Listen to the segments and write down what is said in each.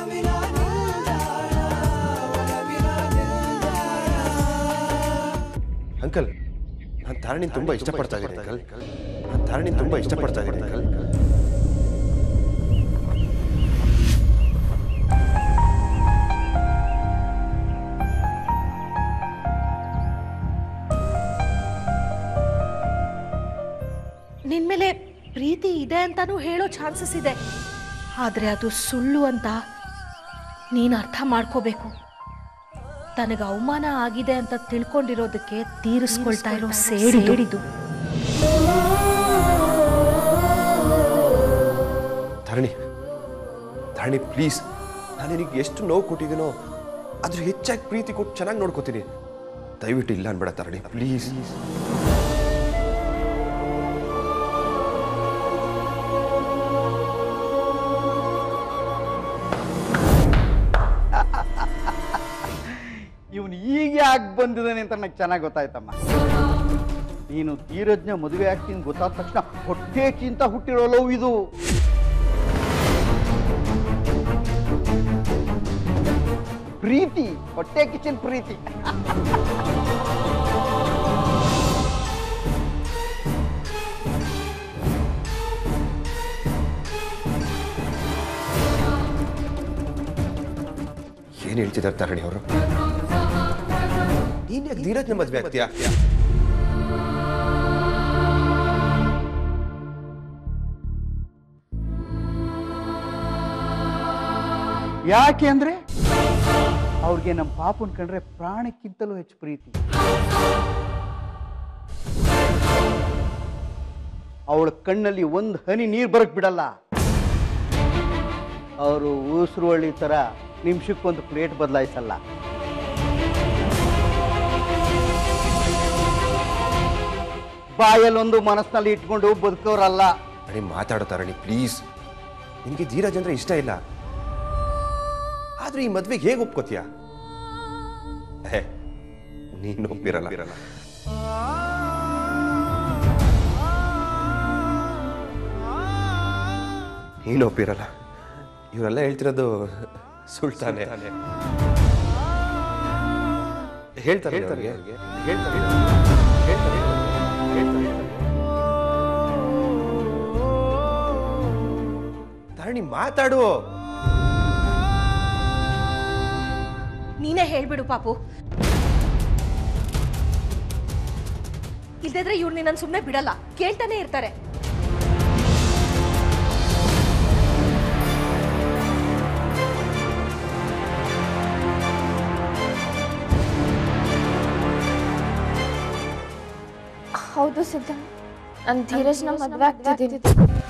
uncle ನಾನು ತಾರಣಿನ ತುಂಬಾ ಇಷ್ಟಪಡ್ತಾ ಇದ್ದೀನಿ ಅಂಕಲ್ ನಾನು ತಾರಣಿನ ತುಂಬಾ ಇಷ್ಟಪಡ್ತಾ ಇದ್ದೀನಿ ಅಂಕಲ್ ನಿನ್ ಮೇಲೆ ಪ್ರೀತಿ ಇದೆ ಅಂತಾನೂ ಹೇಳೋ ಚಾನ್ಸಸ್ ಇದೆ ಆದ್ರೆ ಅದು ಸುಳ್ಳು ಅಂತ ನೀನು ಅರ್ಥ ಮಾಡ್ಕೋಬೇಕು ತನಗೆ ಅವಮಾನ ಆಗಿದೆ ಅಂತ ತಿಳ್ಕೊಂಡಿರೋದಕ್ಕೆ ತೀರಿಸ್ಕೊಳ್ತಾ ಇರೋ ಸೇಡಿ ಹಿಡಿದು ಧರಣಿ ಧರಣಿ ಪ್ಲೀಸ್ ನಾನು ನಿನಗೆ ಎಷ್ಟು ನೋವು ಕೊಟ್ಟಿದ್ದೀನೋ ಅದ್ರ ಹೆಚ್ಚಾಗಿ ಪ್ರೀತಿ ಕೊಟ್ಟು ಚೆನ್ನಾಗಿ ನೋಡ್ಕೋತೀನಿ ದಯವಿಟ್ಟು ಇಲ್ಲ ಅನ್ಬೇಡ ತರಣಿ ಪ್ಲೀಸ್ ಇವನು ಈಗ ಯಾಕೆ ಬಂದಿದ್ದಾನೆ ಅಂತ ನನಗೆ ಚೆನ್ನಾಗಿ ಗೊತ್ತಾಯ್ತಮ್ಮ ನೀನು ಧೀರಜ್ನ ಮದುವೆ ಆಗ್ತೀನಿ ಗೊತ್ತಾದ ತಕ್ಷಣ ಹೊಟ್ಟೆ ಚಿಂತ ಹುಟ್ಟಿರೋ ಲವ್ ಇದು ಪ್ರೀತಿ ಹೊಟ್ಟೆ ಕಿಚನ್ ಪ್ರೀತಿ ಏನು ಹೇಳ್ತಿದ್ದಾರೆ ತರಣಿ ಅವರು ನೀನ್ ಯಾಕೆ ಧೀರಜ್ನ ಮದ್ವೆ ಆಗ್ತೀಯಾ ಯಾಕೆ ಅಂದ್ರೆ ಅವ್ರಿಗೆ ನಮ್ಮ ಪಾಪನ್ ಕಂಡ್ರೆ ಪ್ರಾಣಕ್ಕಿಂತಲೂ ಹೆಚ್ಚು ಪ್ರೀತಿ ಅವಳ ಕಣ್ಣಲ್ಲಿ ಒಂದು ಹನಿ ನೀರು ಬರಕ್ ಬಿಡಲ್ಲ ಅವರು ಊಸರುವಳ್ಳಿ ತರ ನಿಮಿಷಕ್ಕೊಂದು ಪ್ಲೇಟ್ ಬದಲಾಯಿಸಲ್ಲ ಬಾಯಲ್ಲೊಂದು ಮನಸ್ಸಿನಲ್ಲಿ ಇಟ್ಕೊಂಡು ಬದುಕೋರಲ್ಲ ತರಣಿ ಮಾತಾಡೋ ತರಣಿ ಪ್ಲೀಸ್ ನಿನಗೆ ಧೀರಜ್ ಅಂದ್ರೆ ಇಷ್ಟ ಇಲ್ಲ ಆದ್ರೆ ಈ ಮದ್ವೆಗೆ ಹೇಗೆ ಒಪ್ಕೋತೀಯ ಹೇ ನೀನು ಒಪ್ಪಿರಲ್ಲ ನೀನು ಒಪ್ಪಿರಲ್ಲ ಇವರೆಲ್ಲ ಹೇಳ್ತಿರೋದು ಸುಳ್ತಾನೆ ಹೇಳ್ತಾರೆ ಹೇಳ್ತಾರೆ ಹೇಳ್ತಾರೆ ಹೇಳ್ತಾರೆ ಹೇಳ್ತಾರೆ ತರಣಿ ಮಾತಾಡು ನೀನೇ ಹೇಳ್ಬಿಡು ಪಾಪು ಇಲ್ದಿದ್ರೆ ಇವ್ರು ನಿನ್ನನ್ನು ಸುಮ್ಮನೆ ಬಿಡಲ್ಲ ಕೇಳ್ತಾನೆ ಇರ್ತಾರೆ ಹೌದು ಸಿದ್ಧ ನಾನು ಧೀರಜ್ನ ಮದುವೆ ಆಗ್ತಿದ್ದೀನಿ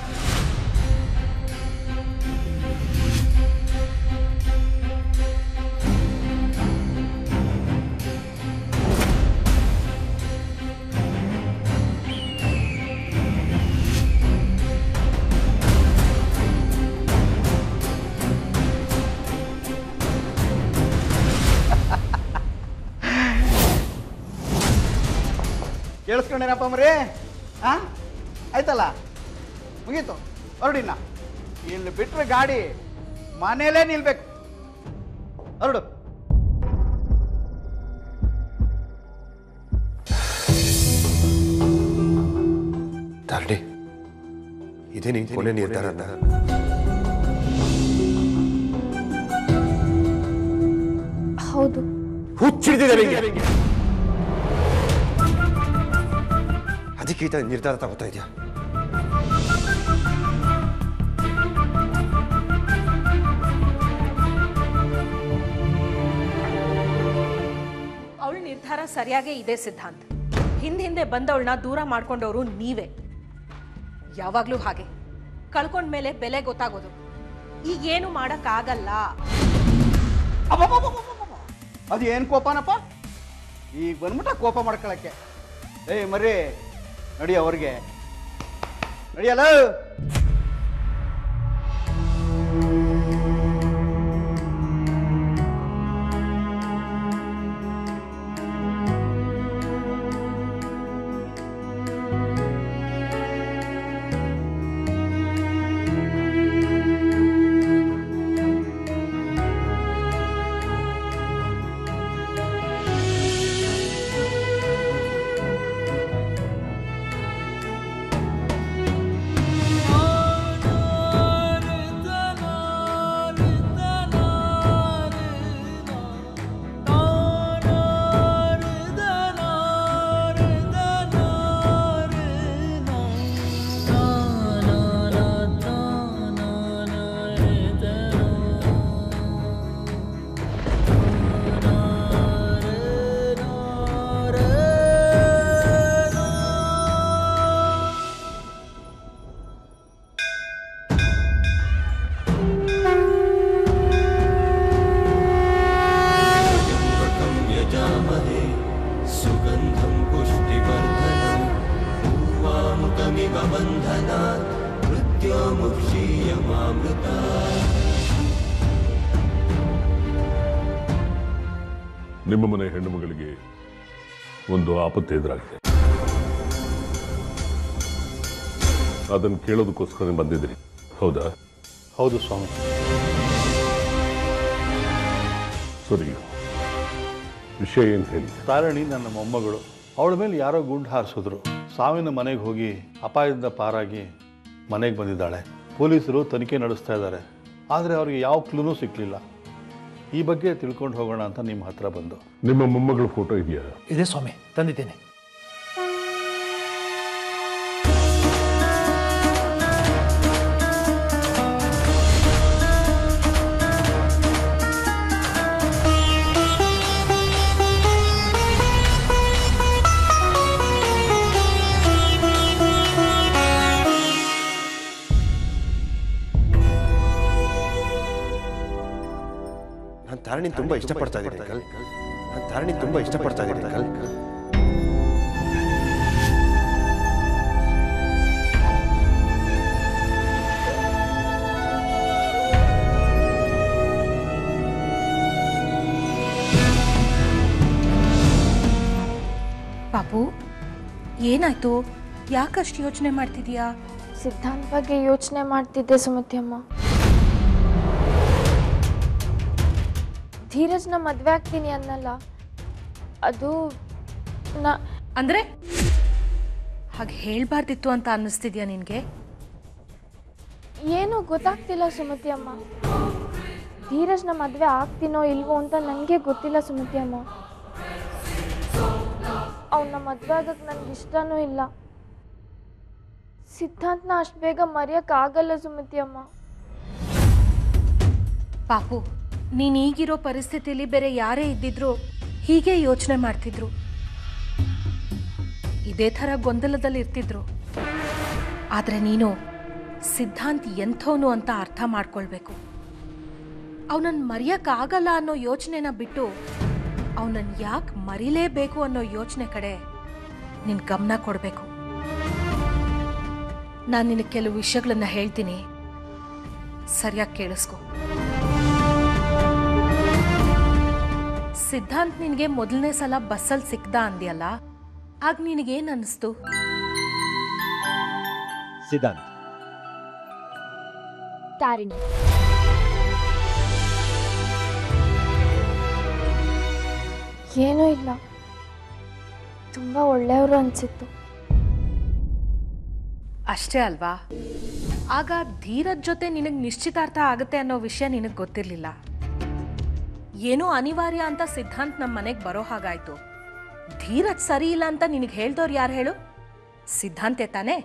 ಕೇಳಿಸ್ಕೊಂಡೇನಪ್ಪ ಮರಿ ಆ ಆಯ್ತಲ್ಲ ಮುಗೀತು ಹೊರಡಿನ ಇಲ್ಲಿ ಬಿಟ್ರೆ ಗಾಡಿ ಮನೇಲೇ ನಿಲ್ಬೇಕು ಹೊರಡು ತರಣಿ ಇದೇ ನೀನ್ ಕೊನೆ ನಿರ್ಧಾರ ಹೌದು ಹುಚ್ಚಿಡ್ದಿದೆ ನಿಂಗೆ ಅದಕ್ಕೆ ಈ ಥರ ನಿರ್ಧಾರ ತಗೋತಾ ಇದೆಯಾ ಅವಳ ನಿರ್ಧಾರ ಸರಿಯಾಗೇ ಇದೆ ಸಿದ್ಧಾಂತ್ ಹಿಂದೆ ಹಿಂದೆ ಬಂದವಳನ್ನ ದೂರ ಮಾಡ್ಕೊಂಡವರು ನೀವೇ ಯಾವಾಗ್ಲೂ ಹಾಗೆ ಕಳ್ಕೊಂಡ್ಮೇಲೆ ಬೆಲೆ ಗೊತ್ತಾಗೋದು ಈಗೇನು ಮಾಡಕ್ಕಾಗಲ್ಲ ಅದು ಏನು ಕೋಪನಪ್ಪ ಈಗ ಬಂದ್ಬಿಟ್ಟ ಕೋಪ ಮಾಡ್ಕೊಳಕ್ಕೆ ಏಯ್ ಮರ್ರಿ ನಡಿ ಅವ್ರಿಗೆ ನಡಿಯಲ್ಲ ನಿಮ್ಮ ಮನೆ ಹೆಣ್ಣು ಮಗಳಿಗೆ ಒಂದು ಆಪತ್ತು ಎದುರಾಗಿದೆ ಅದನ್ನು ಕೇಳೋದಕ್ಕೋಸ್ಕರ ಬಂದಿದ್ರಿ ಹೌದಾ ಹೌದು ಸ್ವಾಮಿ ಸರಿ ವಿಷಯ ಏನು ಹೇಳಿ ತಾರಣಿ ನನ್ನ ಮೊಮ್ಮಗಳು ಅವಳ ಮೇಲೆ ಯಾರೋ ಗುಂಡು ಹಾರಿಸಿದ್ರು ಸಾವಿನ ಮನೆಗೆ ಹೋಗಿ ಅಪಾಯದಿಂದ ಪಾರಾಗಿ ಮನೆಗೆ ಬಂದಿದ್ದಾಳೆ ಪೊಲೀಸರು ತನಿಖೆ ನಡೆಸ್ತಾ ಇದ್ದಾರೆ ಆದರೆ ಅವ್ರಿಗೆ ಯಾವ ಕ್ಲೂನೂ ಸಿಕ್ಕಲಿಲ್ಲ ಈ ಬಗ್ಗೆ ತಿಳ್ಕೊಂಡು ಹೋಗೋಣ ಅಂತ ನಿಮ್ಮ ಹತ್ರ ಬಂದು ನಿಮ್ಮ ಮೊಮ್ಮಗಳ ಫೋಟೋ ಇದೆಯಾ ಇದೆ ಸ್ವಾಮಿ ತಂದಿದ್ದೇನೆ ನಾನು ತಾರಣಿ ತುಂಬಾ ಇಷ್ಟಪಡ್ತಾ ಇದ್ದೀನಿ ಅಂಕಲ್ ನಾನು ತಾರಣಿ ತುಂಬಾ ಇಷ್ಟಪಡ್ತಾ ಇದ್ದೀನಿ ಅಂಕಲ್ ಪಾಪು ಏನಾಯ್ತು ಯಾಕಷ್ಟು ಯೋಚನೆ ಮಾಡ್ತಿದೀಯಾ ಸಿದ್ಧಾಂತ್ ಬಗ್ಗೆ ಯೋಚನೆ ಮಾಡ್ತಿದ್ದೆ ಸುಮತಿ ಅಮ್ಮ ಧೀರಜ್ನ ಮದುವೆ ಆಗ್ತೀನಿ ಅನ್ನಲ್ಲ ಅದು ನಾ ಅಂದ್ರೆ ಹಾಗೆ ಹೇಳ್ಬಾರ್ದಿತ್ತು ಅಂತ ಅನ್ನಿಸ್ತಿದ್ಯಾ ನಿನ್ಗೆ ಏನೂ ಗೊತ್ತಾಗ್ತಿಲ್ಲ ಸುಮತಿ ಅಮ್ಮ ಧೀರಜ್ನ ಮದುವೆ ಆಗ್ತೀನೋ ಇಲ್ವೋ ಅಂತ ನನಗೆ ಗೊತ್ತಿಲ್ಲ ಸುಮತಿ ಅಮ್ಮ ಅವನ ಮದುವೆ ಆಗಕ್ಕೆ ನನಗೆ ಇಷ್ಟನೂ ಇಲ್ಲ ಸಿದ್ಧಾಂತ್ನ ಅಷ್ಟು ಬೇಗ ಮರೆಯೋಕ್ಕಾಗಲ್ಲ ಸುಮತಿ ಅಮ್ಮ ಪಾಪು ನೀನ್ ಈಗಿರೋ ಪರಿಸ್ಥಿತಿಲಿ ಬೇರೆ ಯಾರೇ ಇದ್ದಿದ್ರು ಹೀಗೆ ಯೋಚನೆ ಮಾಡ್ತಿದ್ರು ಇದೇ ಥರ ಗೊಂದಲದಲ್ಲಿ ಇರ್ತಿದ್ರು ಆದ್ರೆ ನೀನು ಸಿದ್ಧಾಂತ್ ಎಂಥವನು ಅಂತ ಅರ್ಥ ಮಾಡ್ಕೊಳ್ಬೇಕು ಅವನನ್ನು ಮರೆಯೋಕ್ಕಾಗಲ್ಲ ಅನ್ನೋ ಯೋಚನೆನ ಬಿಟ್ಟು ಅವನನ್ನು ಯಾಕೆ ಮರಿಲೇಬೇಕು ಅನ್ನೋ ಯೋಚನೆ ಕಡೆ ನಿನ್ ಗಮನ ಕೊಡಬೇಕು ನಾನು ನಿನಗೆ ಕೆಲವು ವಿಷಯಗಳನ್ನ ಹೇಳ್ತೀನಿ ಸರಿಯಾಗಿ ಕೇಳಿಸ್ಕೊ ಸಿದ್ಧಾಂತ್ ನಿನಗೆ ಮೊದಲನೇ ಸಲ ಬಸ್ಸಲ್ಲಿ ಸಿಕ್ದ ಅಂದ್ಯಲ್ಲ ಆಗ ನಿನಗೇನು ಅನ್ನಿಸ್ತು ಸಿದ್ಧಾಂತ್ ತಾರಿಣಿ ಏನೂ ಇಲ್ಲ ತುಂಬ ಒಳ್ಳೆಯವರು ಅನಿಸಿತ್ತು ಅಷ್ಟೇ ಅಲ್ವಾ ಆಗ ಧೀರಜ್ ಜೊತೆ ನಿನಗೆ ನಿಶ್ಚಿತಾರ್ಥ ಆಗುತ್ತೆ ಅನ್ನೋ ವಿಷಯ ನಿನಗೆ ಗೊತ್ತಿರಲಿಲ್ಲ ಏನೋ ಅನಿವಾರ್ಯ ಅಂತ ಸಿದ್ಧಾಂತ್ ನಮ್ಮ ಮನೆಗೆ ಬರೋ ಹಾಗಾಯ್ತು ಧೀರಜ್ ಸರಿ ಇಲ್ಲ ಅಂತ ನಿನಗೆ ಹೇಳ್ದವ್ರು ಯಾರು ಹೇಳು ಸಿದ್ಧಾಂತೆ ತಾನೇ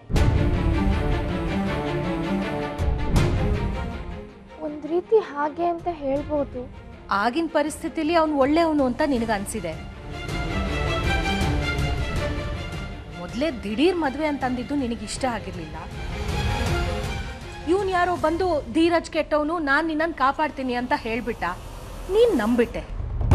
ಒಂದು ರೀತಿ ಹಾಗೆ ಅಂತ ಹೇಳ್ಬೋದು ಆಗಿನ ಪರಿಸ್ಥಿತಿಲಿ ಅವ್ನು ಒಳ್ಳೆಯವನು ಅಂತ ನಿನಗೆ ಅನ್ಸಿದೆ ಮೊದಲೇ ದಿಢೀರ್ ಮದುವೆ ಅಂತಂದಿದ್ದು ನಿನಗೆ ಇಷ್ಟ ಆಗಿರ್ಲಿಲ್ಲ ಇವನ್ ಯಾರೋ ಬಂದು ಧೀರಜ್ ಕೆಟ್ಟವನು ನಾನು ನಿನ್ನನ್ನು ಕಾಪಾಡ್ತೀನಿ ಅಂತ ಹೇಳ್ಬಿಟ್ಟ ನೀನ್ ನಂಬಿಟ್ಟೆ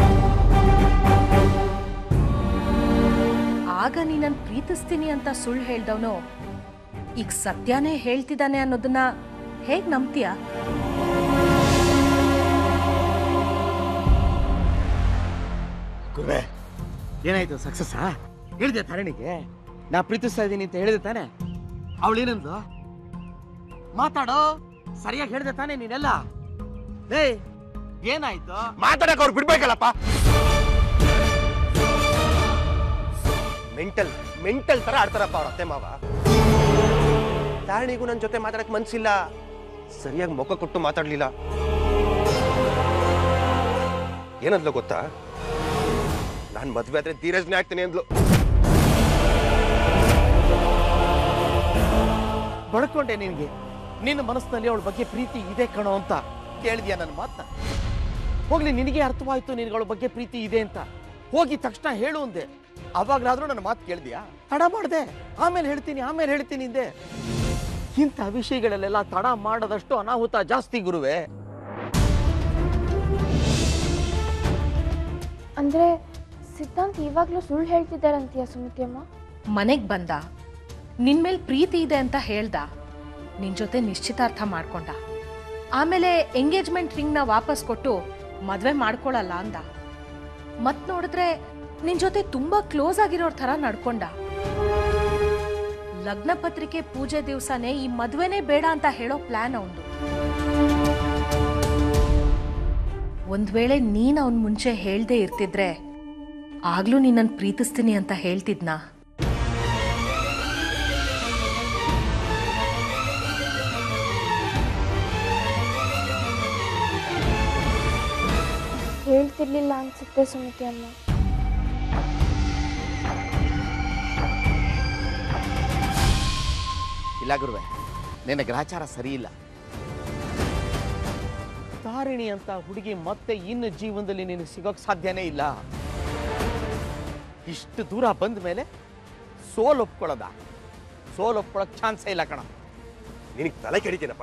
ಆಗ ನೀನನ್ನು ಪ್ರೀತಿಸ್ತೀನಿ ಅಂತ ಸುಳ್ಳು ಹೇಳ್ದವನು ಈಗ ಸತ್ಯನೇ ಹೇಳ್ತಿದ್ದಾನೆ ಅನ್ನೋದನ್ನ ಹೇಗ್ ನಂಬ್ತೀಯಾ ಗುರುವೆ ಏನಾಯ್ತು ಸಕ್ಸಸ್ಸಾ ಹೇಳಿದೆ ತಾರಣಿಗೆ ನಾ ಪ್ರೀತಿಸ್ತಾ ಇದ್ದೀನಿ ಅಂತ ಹೇಳಿದೆ ತಾನೆ ಅವಳೇನಂದ್ಲು ಮಾತಾಡೋ ಸರಿಯಾಗಿ ಹೇಳಿದೆ ತಾನೆ ನೀನೆಲ್ಲ ಲೇ ಏನಾಯ್ತು ಮಾತಾಡಕ್ ಅವ್ರು ಬಿಡ್ಬೇಕಲ್ಲಪ್ಪ ಮೆಂಟಲ್ ಮೆಂಟಲ್ ತರ ಆಡ್ತಾರಪ್ಪ ಅವ್ರ ಅತ್ತೆ ಮಾವ ತಾರಣಿಗೂ ನನ್ನ ಜೊತೆ ಮಾತಾಡಕ್ ಮನ್ಸಿಲ್ಲ ಸರಿಯಾಗಿ ಮುಖ ಕೊಟ್ಟು ಮಾತಾಡ್ಲಿಲ್ಲ ಏನಂದ್ಲು ಗೊತ್ತಾ ನಾನ್ ಮದ್ವೆ ಆದ್ರೆ ಧೀರಜ್ನೇ ಆಗ್ತೀನಿ ಅಂದ್ಲು ಬಡ್ಕೊಂಡೆ ನಿನ್ಗೆ ನಿನ್ನ ಮನಸ್ಸಿನಲ್ಲಿ ಅವಳ ಬಗ್ಗೆ ಪ್ರೀತಿ ಇದೆ ಕಣೋ ಅಂತ ಕೇಳಿದ್ಯಾ ನನ್ನ ಮಾತನ್ನ ಹೋಗ್ಲಿ ನಿನಗೆ ಅರ್ಥವಾಯ್ತು ನಿನಗೆ ಅವಳ ಬಗ್ಗೆ ಪ್ರೀತಿ ಇದೆ ಅಂತ ಹೋಗಿ ತಕ್ಷಣ ಹೇಳು ಅಂದೆ ಅವಾಗ್ಲಾದ್ರೂ ನನ್ನ ಮಾತು ಕೇಳಿದ್ಯಾ ತಡ ಮಾಡ್ದೆ ಆಮೇಲೆ ಹೇಳ್ತೀನಿ ಆಮೇಲೆ ಹೇಳ್ತೀನಿ ಅಂದೆ ಇಂಥ ವಿಷಯಗಳಲ್ಲೆಲ್ಲ ತಡ ಮಾಡದಷ್ಟು ಅನಾಹುತ ಜಾಸ್ತಿ ಗುರುವೆ ಅಂದರೆ ಸಿದ್ಧಾಂತ್ ಇವಾಗಲೂ ಸುಳ್ಳು ಹೇಳ್ತಿದ್ದಾರಂತೀಯ ಸುಮತಿ ಅಮ್ಮ ಮನೆಗ್ ಬಂದ ನಿನ್ ಮೇಲ್ ಪ್ರೀತಿ ಇದೆ ಅಂತ ಹೇಳ್ದ ನಿನ್ ಜೊತೆ ನಿಶ್ಚಿತಾರ್ಥ ಮಾಡ್ಕೊಂಡ ಆಮೇಲೆ ಎಂಗೇಜ್ಮೆಂಟ್ ರಿಂಗ್ನ ವಾಪಸ್ ಕೊಟ್ಟು ಮದ್ವೆ ಮಾಡ್ಕೊಳಲ್ಲ ಅಂದ ಮತ್ ನೋಡಿದ್ರೆ ನಿನ್ ಜೊತೆ ತುಂಬಾ ಕ್ಲೋಸ್ ಆಗಿರೋರ್ ತರ ನಡ್ಕೊಂಡ ಲಗ್ನ ಪತ್ರಿಕೆ ಪೂಜೆ ದಿವಸನೇ ಈ ಮದ್ವೆನೇ ಬೇಡ ಅಂತ ಹೇಳೋ ಪ್ಲಾನ್ ಅವನು ಒಂದ್ ವೇಳೆ ನೀನ್ ಅವನ್ ಮುಂಚೆ ಹೇಳ್ದೆ ಇರ್ತಿದ್ರೆ ಆಗ್ಲೂ ನಿನ್ನನ್ ಪ್ರೀತಿಸ್ತೀನಿ ಅಂತ ಹೇಳ್ತಿದ್ನಾ ಹೇಳ್ತಿರ್ಲಿಲ್ಲ ಅನ್ಸುತ್ತೆ ಸುಮತಿ ಅಮ್ಮ ಇಲ್ಲ ಗುರುವೆ ನಿನ್ನ ಗ್ರಹಚಾರ ಸರಿ ಇಲ್ಲ ತಾರಿಣಿ ಅಂತ ಹುಡುಗಿ ಮತ್ತೆ ಇನ್ನು ಜೀವನದಲ್ಲಿ ನಿನಗೆ ಸಿಗೋಕ್ ಸಾಧ್ಯನೇ ಇಲ್ಲ ಇಷ್ಟು ದೂರ ಬಂದ ಮೇಲೆ ಸೋಲ್ ಒಪ್ಕೊಳ್ಳೋದ ಸೋಲ್ ಒಪ್ಕೊಳ್ಳೋಕ್ ಚಾನ್ಸೇ ಇಲ್ಲ ಕಣ ನಿನಗೆ ತಲೆ ಕೆಡಿತೀನಪ್ಪ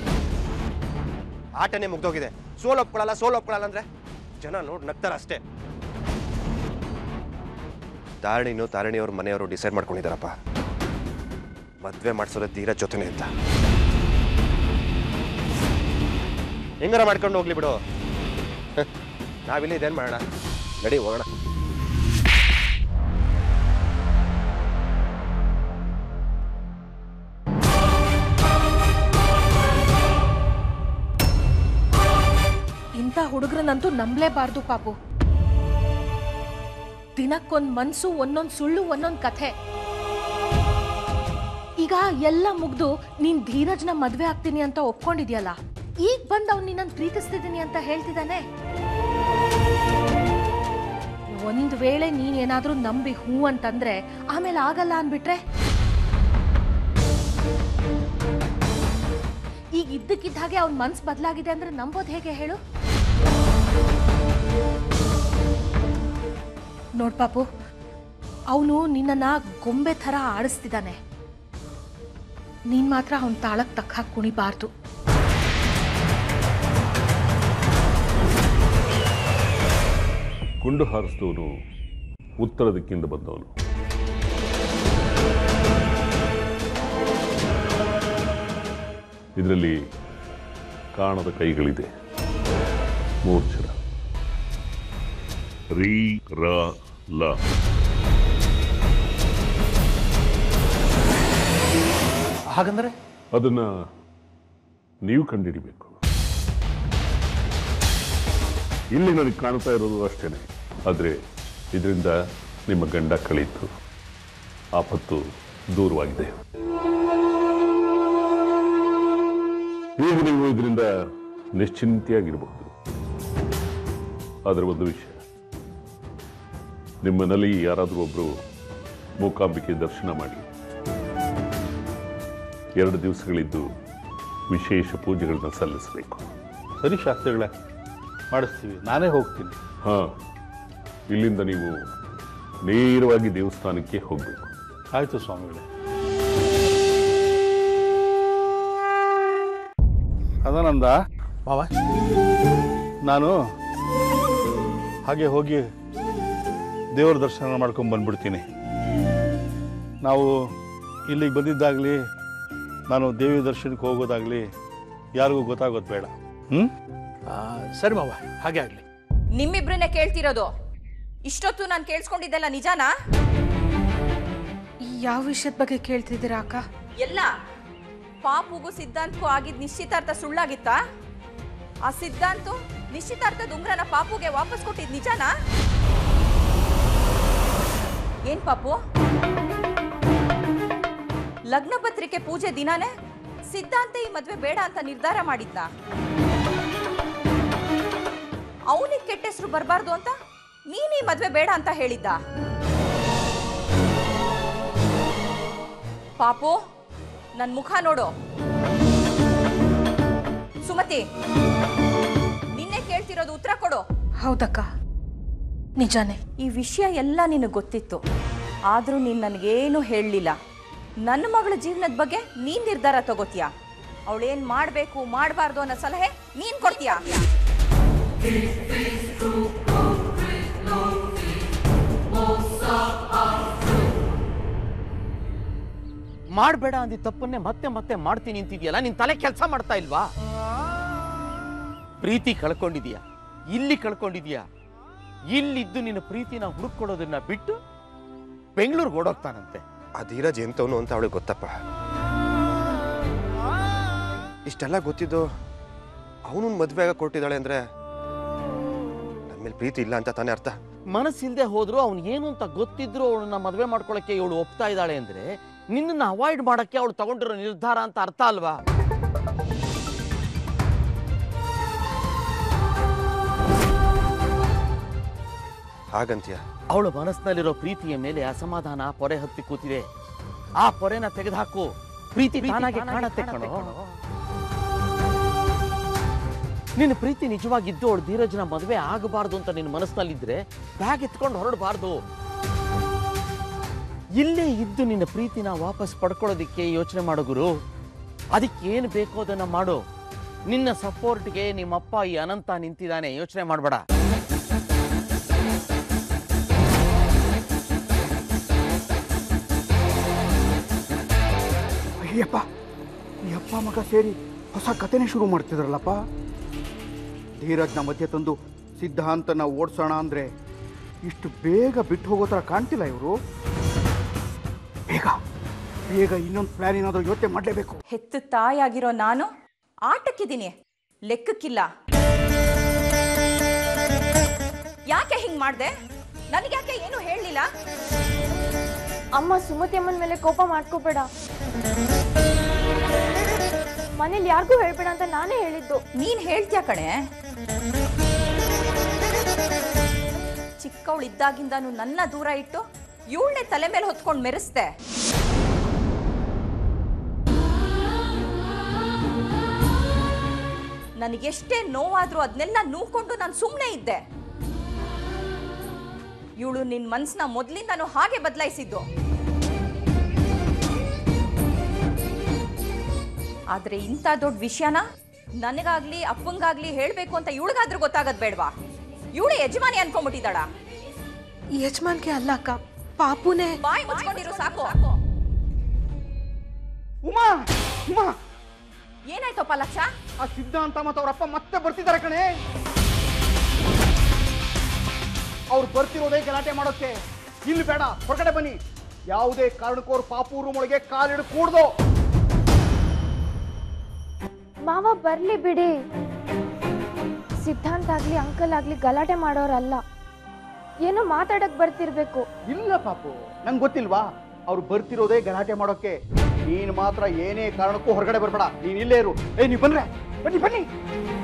ಆಟನೇ ಮುಗ್ದೋಗಿದೆ ಸೋಲ್ ಒಪ್ಕೊಳ್ಳಲ್ಲ ಸೋಲ್ ಒಪ್ಕೊಳ್ಳಲ್ಲ ಅಂದ್ರೆ ಜನ ನೋಡಿ ನಗ್ತಾರ ಅಷ್ಟೇ ತಾರಣಿನು ತಾರಣಿಯವ್ರ ಮನೆಯವರು ಡಿಸೈಡ್ ಮಾಡ್ಕೊಂಡಿದ್ದಾರಪ್ಪ ಮದ್ವೆ ಮಾಡಿಸೋದೇ ಧೀರಜ್ ಜೊತೆನೆ ಅಂತ ಹೆಂಗಾರ ಮಾಡ್ಕೊಂಡು ಹೋಗ್ಲಿ ಬಿಡು ಹ, ನಾವಿಲ್ಲಿ ಇದೇನ್ ಮಾಡೋಣ ನಡಿ ಹೋಗೋಣ ಇಂಥ ಹುಡುಗರನ್ನಂತೂ ನಂಬಲೇಬಾರ್ದು ಪಾಪು ದಿನಕ್ಕೊಂದ್ ಮನ್ಸು ಒಂದೊಂದ್ ಸುಳ್ಳು ಒಂದೊಂದ್ ಕಥೆ ಈಗ ಎಲ್ಲ ಮುಗ್ದು ನೀನ್ ಧೀರಜ್ನ ಮದ್ವೆ ಆಗ್ತೀನಿ ಅಂತ ಒಪ್ಕೊಂಡಿದ್ಯಲ್ಲ ಈಗ ಬಂದ್ ಅವ್ನು ನಿನ್ನನ್ ಪ್ರೀತಿಸ್ತಿದ್ದೀನಿ ಅಂತ ಹೇಳ್ತಿದ್ದಾನೆ ಒಂದ್ ವೇಳೆ ನೀನ್ ಏನಾದ್ರೂ ನಂಬಿ ಹೂ ಅಂತಂದ್ರೆ ಆಮೇಲೆ ಆಗಲ್ಲ ಅನ್ಬಿಟ್ರೆ ಈಗ ಇದ್ದಕ್ಕಿದ್ದ ಹಾಗೆ ಅವ್ನ ಮನ್ಸು ಬದಲಾಗಿದೆ ಅಂದ್ರೆ ನಂಬೋದು ಹೇಗೆ ಹೇಳು ನೋಡ್ ಪಾಪು ಅವನು ನಿನ್ನನ್ನ ಗೊಂಬೆ ಥರ ಆಡಿಸ್ತಿದ್ದಾನೆ ನೀನ್ ಮಾತ್ರ ಅವನ ತಾಳಕ್ ತಕ್ಕ ಹಾಕಿ ಕುಣಿಬಾರ್ದು ಗುಂಡು ಹಾರಿಸಿದವನು ಉತ್ತರ ದಿಕ್ಕಿಂದ ಬಂದವನು ಇದರಲ್ಲಿ ಕಾಣದ ಕೈಗಳಿದೆ ಮೂರ್ಛರ ರೀ ರ ಲ ಹಾಗಂದ್ರೆ ಅದನ್ನ ನೀವು ಕಂಡುಹಿಡಿಬೇಕು ಇಲ್ಲಿ ನನಗೆ ಕಾಣ್ತಾ ಇರೋದು ಅಷ್ಟೇನೆ ಆದರೆ ಇದರಿಂದ ನಿಮ್ಮ ಗಂಡ ಕಳೀತು ಆಪತ್ತು ದೂರವಾಗಿದೆ ಈಗ ನೀವು ಇದರಿಂದ ನಿಶ್ಚಿಂತೆಯಾಗಿರಬಹುದು ಆದರೆ ಒಂದು ವಿಷಯ ನಿಮ್ಮನಲ್ಲಿ ಯಾರಾದರೂ ಒಬ್ಬರು ಮೂಕಾಂಬಿಕೆ ದರ್ಶನ ಮಾಡಿ ಎರಡು ದಿವಸಗಳಿದ್ದು ವಿಶೇಷ ಪೂಜೆಗಳನ್ನ ಸಲ್ಲಿಸಬೇಕು ಸರಿ ಶಾಸ್ತ್ರಿಗಳೇ ಮಾಡಿಸ್ತೀವಿ ನಾನೇ ಹೋಗ್ತೀನಿ ಹಾಂ ಇಲ್ಲಿಂದ ನೀವು ನೇರವಾಗಿ ದೇವಸ್ಥಾನಕ್ಕೆ ಹೋಗಬೇಕು ಆಯಿತು ಸ್ವಾಮಿಗಳೇ ಅದಾನಂದ ಮಾವ ನಾನು ಹಾಗೆ ಹೋಗಿ ದೇವರ ದರ್ಶನ ಮಾಡ್ಕೊಂಡು ಬಂದ್ಬಿಡ್ತೀನಿ ನಾವು ಇಲ್ಲಿಗೆ ಬಂದಿದ್ದಾಗಲಿ ನಾನು ದೇವಿ ದರ್ಶನಕ್ಕೆ ಹೋಗೋದಾಗಲಿ ಯಾರಿಗೂ ಗೊತ್ತಾಗೋದು ಬೇಡ ಹ್ಞೂ ಸರಿ ಮಾವ ಹಾಗೆ ಆಗ್ಲಿ ನಿಮ್ಮಿಬ್ರನ್ನೇ ಕೇಳ್ತಿರೋದು ಇಷ್ಟೊತ್ತು ನಾನು ಕೇಳಿಸ್ಕೊಂಡಿದ್ದೆಲ್ಲ ನಿಜಾನಾ ಯಾವ ವಿಷಯದ ಬಗ್ಗೆ ಕೇಳ್ತಿದ್ದೀರಾ ಅಕ್ಕ ಎಲ್ಲ ಪಾಪುಗೂ ಸಿದ್ಧಾಂತಕ್ಕೂ ಆಗಿದ್ ನಿಶ್ಚಿತಾರ್ಥ ಸುಳ್ಳಾಗಿತ್ತಾ ಆ ಸಿದ್ಧಾಂತು ನಿಶ್ಚಿತಾರ್ಥದ ಉಂಗ್ರನ ಪಾಪುಗೆ ವಾಪಸ್ ಕೊಟ್ಟಿದ್ ನಿಜಾನಾ ಏನ್ ಪಾಪು ಲಗ್ನ ಪತ್ರಿಕೆ ಪೂಜೆ ದಿನಾನೇ ಸಿದ್ಧಾಂತ ಈ ಮದ್ವೆ ಬೇಡ ಅಂತ ನಿರ್ಧಾರ ಮಾಡಿದ್ದ ಅವನಿಗೆ ಕೆಟ್ಟ ಹೆಸರು ಬರಬಾರ್ದು ಅಂತ ನೀನ್ ಈ ಮದ್ವೆ ಬೇಡ ಅಂತ ಹೇಳಿದ್ದ ಪಾಪು ನನ್ ಮುಖ ನೋಡು ಸುಮತಿ ನಿನ್ನೆ ಕೇಳ್ತಿರೋದು ಉತ್ತರ ಕೊಡು ಹೌದಕ್ಕ ನಿಜಾನೇ ಈ ವಿಷಯ ಎಲ್ಲ ನಿನಗೆ ಗೊತ್ತಿತ್ತು ಆದ್ರೂ ನೀನ್ ನನಗೇನು ಹೇಳಲಿಲ್ಲ ನನ್ನ ಮಗಳ ಜೀವನದ ಬಗ್ಗೆ ನೀನ್ ನಿರ್ಧಾರ ತಗೋತೀಯ ಅವಳೇನ್ ಮಾಡ್ಬೇಕು ಮಾಡಬಾರ್ದು ಅನ್ನೋ ಸಲಹೆ ನೀನ್ ಕೊಡ್ತೀಯಾ ಮಾಡಬೇಡ ಅಂದಿದ್ದ ತಪ್ಪನ್ನೇ ಮತ್ತೆ ಮತ್ತೆ ಮಾಡ್ತೀನಿ ಅಂತಿದ್ಯಲ್ಲ ನಿನ್ ತಲೆ ಕೆಲಸ ಮಾಡ್ತಾ ಇಲ್ವಾ ಪ್ರೀತಿ ಕಳ್ಕೊಂಡಿದೀಯ ಇಲ್ಲಿ ಕಳ್ಕೊಂಡಿದೀಯ ಇಲ್ಲಿದ್ದು ನಿನ್ನ ಪ್ರೀತಿನ ಹುಡುಕೊಡೋದನ್ನ ಬಿಟ್ಟು ಬೆಂಗಳೂರಿಗೆ ಓಡೋಗ್ತಾನಂತೆ ಆ ಧೀರಜ್ ಎಂತವನು ಅಂತ ಅವಳಿಗೆ ಗೊತ್ತಪ್ಪ ಇಷ್ಟೆಲ್ಲ ಗೊತ್ತಿದ್ದು ಅವನು ಮದುವೆ ಆಗ ಕೊಟ್ಟಿದ್ದಾಳೆ ಅಂದ್ರೆ ನನ್ನ ಮೇಲೆ ಪ್ರೀತಿ ಇಲ್ಲ ಅಂತ ತಾನೇ ಅರ್ಥ ಮನಸ್ಸಿಲ್ದೆ ಹೋದ್ರು ಅವ್ನು ಏನು ಅಂತ ಗೊತ್ತಿದ್ರು ಅವಳನ್ನ ಮದುವೆ ಮಾಡ್ಕೊಳಕ್ಕೆ ಇವಳು ಒಪ್ತಾ ಇದ್ದಾಳೆ ಅಂದ್ರೆ ನಿನ್ನನ್ನು ಅವಾಯ್ಡ್ ಮಾಡಕ್ಕೆ ಅವಳು ತಗೊಂಡಿರೋ ನಿರ್ಧಾರ ಅಂತ ಅರ್ಥ ಅಲ್ವಾ ಹಾಗಂತೀಯ ಅವಳ ಮನಸ್ಸಿನಲ್ಲಿರೋ ಪ್ರೀತಿಯ ಮೇಲೆ ಅಸಮಾಧಾನ ಪೊರೆ ಹತ್ತಿ ಕೂತಿದೆ ಆ ಪೊರೆನ ತೆಗೆದುಹಾಕು ಪ್ರೀತಿ ತಾನಾಗೆ ಕಾಣತ್ತೆ ಕಣೋ ನಿನ್ನ ಪ್ರೀತಿ ನಿಜವಾಗಿದ್ದು ಅವಳು ಧೀರಜ್ನ ಮದುವೆ ಆಗಬಾರ್ದು ಅಂತ ನಿನ್ನ ಮನಸ್ಸಿನಲ್ಲಿದ್ರೆ ಬ್ಯಾಗ್ ಎತ್ಕೊಂಡು ಹೊರಡಬಾರ್ದು ಇಲ್ಲೇ ಇದ್ದು ನಿನ್ನ ಪ್ರೀತಿನ ವಾಪಸ್ ಪಡ್ಕೊಳ್ಳೋದಿಕ್ಕೆ ಯೋಚನೆ ಮಾಡು ಗುರು ಅದಕ್ಕೆ ಏನು ಬೇಕೋ ಅದನ್ನ ಮಾಡು ನಿನ್ನ ಸಪೋರ್ಟ್ಗೆ ನಿಮ್ಮಪ್ಪ ಈ ಅನಂತ ನಿಂತಿದ್ದಾನೆ ಯೋಚನೆ ಮಾಡಬೇಡ ಅಯ್ಯಪ್ಪ ಈ ಅಪ್ಪ ಮಗ ಸೇರಿ ಹೊಸ ಕಥೆನೇ ಶುರು ಮಾಡ್ತಿದ್ರಲ್ಲಪ್ಪ ಧೀರಜ್ನ ಮಧ್ಯೆ ತಂದು ಸಿದ್ಧಾಂತನ ಓಡಿಸೋಣ ಅಂದ್ರೆ ಇಷ್ಟು ಬೇಗ ಬಿಟ್ಟು ಹೋಗೋ ಥರ ಕಾಣ್ತಿಲ್ಲ ಇವರು ಬೇಗ ಬೇಗ ಇನ್ನೊಂದು ಪ್ಲಾನ್ ಏನಾದರೂ ಯೋಚನೆ ಮಾಡಲೇಬೇಕು ಹೆತ್ತು ತಾಯಾಗಿರೋ ನಾನು ಆಟಕ್ಕಿದ್ದೀನಿ ಲೆಕ್ಕಕ್ಕಿಲ್ಲ ಯಾಕೆ ಹಿಂಗ್ ಮಾಡ್ದೆ ನನಗೆ ಯಾಕೆ ಏನು ಹೇಳಲಿಲ್ಲ ಅಮ್ಮ ಸುಮತಿ ಅಮ್ಮನ ಮೇಲೆ ಕೋಪ ಮಾಡ್ಕೋಬೇಡ ಮನೇಲಿ ಯಾರಿಗೂ ಹೇಳ್ಬೇಡ ಅಂತ ನಾನೇ ಹೇಳಿದ್ದು ನೀನ್ ಹೇಳ್ತೀಯ ಕಣೆ ಚಿಕ್ಕವಳಿದ್ದಾಗಿಂದಾನು ನನ್ನ ದೂರ ಇಟ್ಟು ಇವಳನ್ನೇ ತಲೆ ಮೇಲೆ ಹೊತ್ಕೊಂಡು ಮೆರೆಸ್ದೆ ನನಗೆಷ್ಟೇ ನೋವಾದ್ರೂ ಅದನ್ನೆಲ್ಲ ನೂಕೊಂಡು ನಾನು ಸುಮ್ಮನೆ ಇದ್ದೆ ಇವಳು ನಿನ್ ಮನ್ಸನ್ನ ಮೊದ್ಲಿಂದಾನು ಹಾಗೆ ಬದಲಾಯಿಸಿದ್ದು ಆದ್ರೆ ಇಂಥ ದೊಡ್ಡ ವಿಷಯನ ನನಗಾಗ್ಲಿ ಅಪ್ಪಂಗಾಗ್ಲಿ ಹೇಳ್ಬೇಕು ಅಂತ ಇವಳಿಗಾದ್ರೂ ಗೊತ್ತಾಗದ್ ಬೇಡ್ವಾ ಇವಳು ಯಜಮಾನಿ ಅನ್ಕೊಂಡ್ಬಿಟ್ಟಿದ್ದಾಳ ಯಜಮಾನ್ಗೆ ಅಲ್ಲ ಅಕ್ಕ ಪಾಪುನೇ ಬಾಯಿ ಮುಚ್ಕೊಂಡಿರು ಸಾಕು ಉಮಾ ಉಮಾ ಏನಾಯ್ತಪ್ಪ ಲಕ್ಷ ಆ ಸಿದ್ಧಾಂತ ಮತ್ತು ಅವ್ರ ಅಪ್ಪ ಮತ್ತೆ ಬರ್ತಿದ್ದಾರೆ ಕಣೆ ಅವ್ರು ಬರ್ತಿರೋದೇ ಗಲಾಟೆ ಮಾಡೋಕ್ಕೆ ಇಲ್ಲಿ ಬೇಡ ಹೊರಗಡೆ ಬನ್ನಿ ಯಾವುದೇ ಕಾರಣಕ್ಕೂ ಅವ್ರು ಪಾಪು ರೂಮ್ ಒಳಗೆ ಕಾಲಿಡು ಕೂಡ್ದು ಮಾವ ಬರ್ಲಿ ಬಿಡಿ ಸಿದ್ಧಾಂತ ಆಗ್ಲಿ ಅಂಕಲ್ ಆಗ್ಲಿ ಗಲಾಟೆ ಮಾಡೋರಲ್ಲ ಏನೋ ಮಾತಾಡಕ್ ಬರ್ತಿರ್ಬೇಕು ಇಲ್ಲ ಪಾಪು ನಂಗೆ ಗೊತ್ತಿಲ್ವಾ ಅವ್ರು ಬರ್ತಿರೋದೇ ಗಲಾಟೆ ಮಾಡೋಕೆ ನೀನು ಮಾತ್ರ ಏನೇ ಕಾರಣಕ್ಕೂ ಹೊರಗಡೆ ಬರಬೇಡ ನೀನ್ ಇಲ್ಲೇ ಇರು ಏ ನೀವು ಬಂದ್ರೆ ಬನ್ನಿ ಬನ್ನಿ